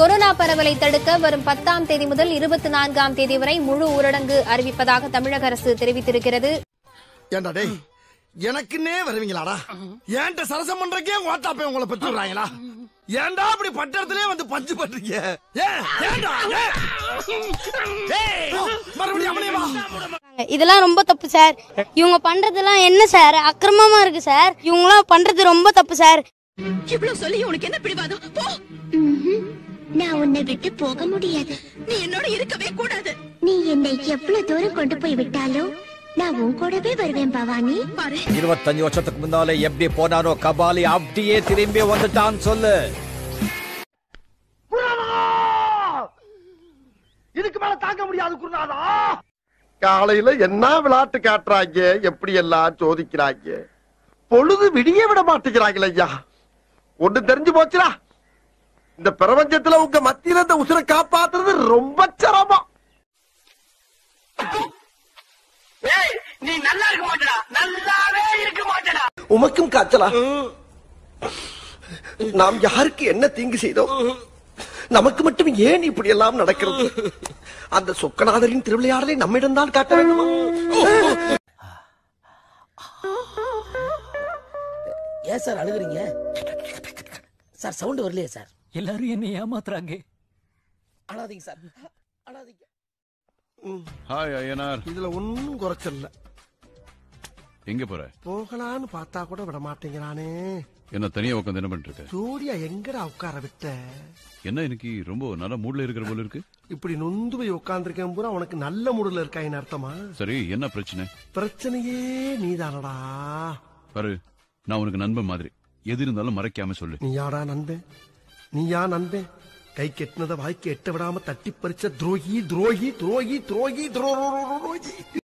Corona பரவலை தடுக்க வரும் பத்தாம் தேதி முதல் இருபத்தி நான்காம் தேதி வரை முழு ஊரடங்கு அறிவிப்பதாக தமிழக அரசு தெரிவித்திருக்கிறது ஏண்டா டேய் எனக்குன்னே வருவீங்களாடா ஏன்ட்ட சரசம் பண்றக்கே ஓட்டாப்பே உங்களை பெற்றுறாங்களா ஏன்டா அப்படி பட்டத்திலே வந்து பஞ்சு பண்றீங்க ஏன் ஏன்டா ஏன்? ஏய், மறுபடியும் அவனே வா இதெல்லாம் ரொம்ப தப்பு சார் இவங்க பண்றதெல்லாம் என்ன சார் அக்கிரமமா இருக்கு சார் இவங்கலாம் பண்றது ரொம்ப தப்பு சார் இவ்வளவு சொல்லி உனக்கு என்ன பிடிவாதம் போ நான் உன்னை விட்டு போக முடியாது நீ என்னோட இருக்கவே கூடாது நீ என்னை எவ்வளவு தூரம் கொண்டு போய் விட்டாலும் நான் உன் கூடவே வருவேன் பவானி பாரு இருபத்தஞ்சு வருஷத்துக்கு முன்னாலே எப்படி போனாரோ கபாலி அப்படியே திரும்பி வந்துட்டான் சொல்லு இதுக்கு மேல தாங்க முடியாது குருநாதா காலையில என்ன விளையாட்டு காட்டுறாங்க எப்படி எல்லாம் சோதிக்கிறாங்க பொழுது விடிய விட மாட்டேங்கிறாங்களே ஐயா ஒண்ணு தெரிஞ்சு போச்சுடா இந்த பிரபஞ்சத்துல உங்க மத்தியில இந்த உசுரை காப்பாத்துறது ரொம்ப சிரமம் உமக்கும் காய்ச்சலா நாம் யாருக்கு என்ன தீங்கு செய்தோம் நமக்கு மட்டும் ஏன் இப்படி எல்லாம் நடக்கிறது அந்த சொக்கநாதரின் திருவிளையாடலை நம்மிடம்தான் காட்ட வேண்டுமா ஏன் சார் அழுகுறீங்க சார் சவுண்ட் வரலையே சார் எல்லாரும் என்னை ஏமாத்துறாங்க அழாதீங்க சார் அழாதீங்க ஹாய் ஐயனார் இதுல ஒன்னும் குறைச்சல்ல எங்க போற போகலான்னு பார்த்தா கூட விட மாட்டேங்கிறானே என்ன தனியா உட்காந்து என்ன பண்ணிட்டு இருக்க ஜோடியா எங்கடா உட்கார விட்ட என்ன இன்னைக்கு ரொம்ப நல்ல மூட்ல இருக்கிற போல இருக்கு இப்படி நொந்து போய் உட்கார்ந்துருக்கேன் பூரா உனக்கு நல்ல முடியல இருக்காயின்னு அர்த்தமா சரி என்ன பிரச்சனை பிரச்சனையே நீதானடா பாரு நான் உனக்கு நண்பன் மாதிரி எது இருந்தாலும் மறைக்காம சொல்லு நீயாடா நண்பன் நீயா நண்பன் கை கெட்டினதை வாய்க்கு எட்ட விடாம தட்டி பறிச்ச துரோகி துரோகி துரோகி துரோகி துரோகி